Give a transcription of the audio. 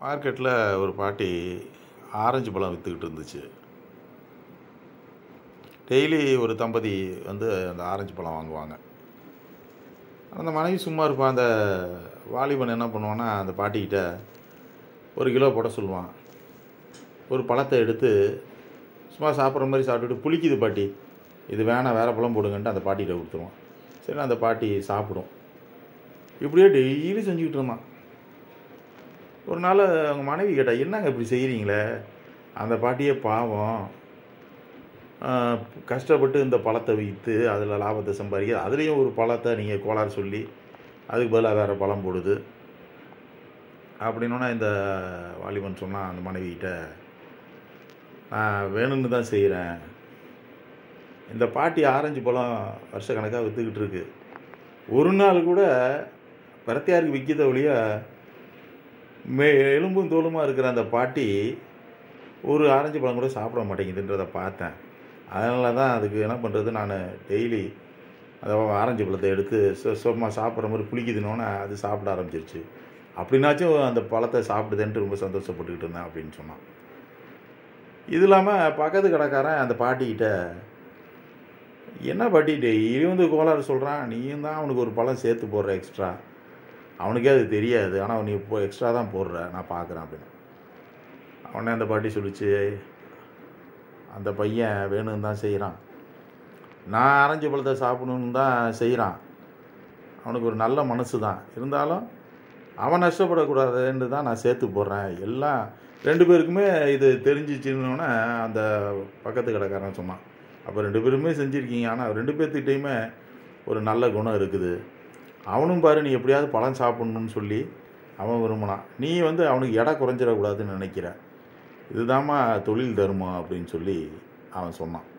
மார்க்கெட்டில் ஒரு பாட்டி ஆரஞ்சு பழம் விற்றுக்கிட்டு இருந்துச்சு டெய்லி ஒரு தம்பதி வந்து அந்த ஆரஞ்சு பழம் வாங்குவாங்க அந்த மனைவி சும்மா இருப்பான் அந்த வாலிபன் என்ன பண்ணுவான்னா அந்த பாட்டிக்கிட்ட ஒரு கிலோ போட சொல்லுவான் ஒரு பழத்தை எடுத்து சும்மா சாப்பிட்ற மாதிரி சாப்பிட்டுட்டு புளிக்குது பாட்டி இது வேணாம் வேறு பழம் போடுங்கன்ட்டு அந்த பாட்டிகிட்ட கொடுத்துருவான் சரி அந்த பாட்டி சாப்பிடும் இப்படியே டெய்லி செஞ்சுக்கிட்டு இருந்தான் ஒரு நாள் அவங்க மனைவி கேட்டா என்னங்க இப்படி செய்கிறீங்களே அந்த பாட்டியே பாவம் ஆஹ், கஷ்டப்பட்டு இந்த பழத்தை விற்று அதில் லாபத்தை சம்பாதிக்க அதுலேயும் ஒரு பழத்தை நீங்கள் கோளாறு சொல்லி அதுக்கு பதிலாக வேறு பழம் போடுது அப்படின்னோன்னா இந்த வாலிபன் சொன்னான் அந்த மனைவிகிட்ட நான் வேணும்னு தான் செய்கிறேன் இந்த பாட்டி ஆரஞ்சு பழம் வருஷக்கணக்காக விற்றுக்கிட்டு இருக்கு ஒரு நாள் கூட பிரத்தியாருக்கு விற்கித ஒழிய மே எலும்பும் தோலுமா இருக்கிற அந்த பாட்டி ஒரு ஆரஞ்சு பழம் கூட சாப்பிட மாட்டேங்குதுன்றதை பார்த்தேன் அதனால தான் அதுக்கு என்ன பண்ணுறது நான் டெய்லி அந்த ஆரஞ்சு பழத்தை எடுத்து சு- சும்மா சாப்பிட்ற மாதிரி புளிக்குதுனோன்னே அது சாப்பிட ஆரம்பிச்சிருச்சு அப்படின்னாச்சும் அந்த பழத்தை சாப்பிடுதேன்ட்டு ரொம்ப சந்தோஷப்பட்டுக்கிட்டு இருந்தேன் அப்படின்னு சொன்னான் இது இல்லாமல் பக்கத்து கடைக்காரன் அந்த பாட்டிக்கிட்ட என்ன பாட்டி டெய்லி வந்து கோளாறு சொல்கிறான் நீயும் தான் அவனுக்கு ஒரு பழம் சேர்த்து போடுற எக்ஸ்ட்ரா அவனுக்கே அது தெரியாது ஆனால் நீ இப்போ எக்ஸ்ட்ரா தான் போடுற நான் பார்க்குறேன் அப்படின்னு உடனே அந்த பாட்டி சொல்லிச்சு அந்த பையன் வேணும்னு தான் செய்கிறான் நான் ஆரஞ்சு பழத்தை சாப்பிடணுன்னு தான் செய்கிறான் அவனுக்கு ஒரு நல்ல மனசு தான் இருந்தாலும் அவன் நஷ்டப்படக்கூடாதுன்னு தான் நான் சேர்த்து போடுறேன் எல்லாம் ரெண்டு பேருக்குமே இது தெரிஞ்சிச்சுன்னொன்னே அந்த பக்கத்து கடைக்காரன் சொன்னான் அப்போ ரெண்டு பேருமே செஞ்சுருக்கீங்க ஆனால் ரெண்டு பேர்த்துக்கிட்டையுமே ஒரு நல்ல குணம் இருக்குது அவனும் பாரு நீ எப்படியாவது பழம் சாப்பிட்ணுன்னு சொல்லி அவன் விரும்பினான் நீ வந்து அவனுக்கு எடை குறைஞ்சிடக்கூடாதுன்னு நினைக்கிற இதுதாம்மா தொழில் தர்மம் அப்படின்னு சொல்லி அவன் சொன்னான்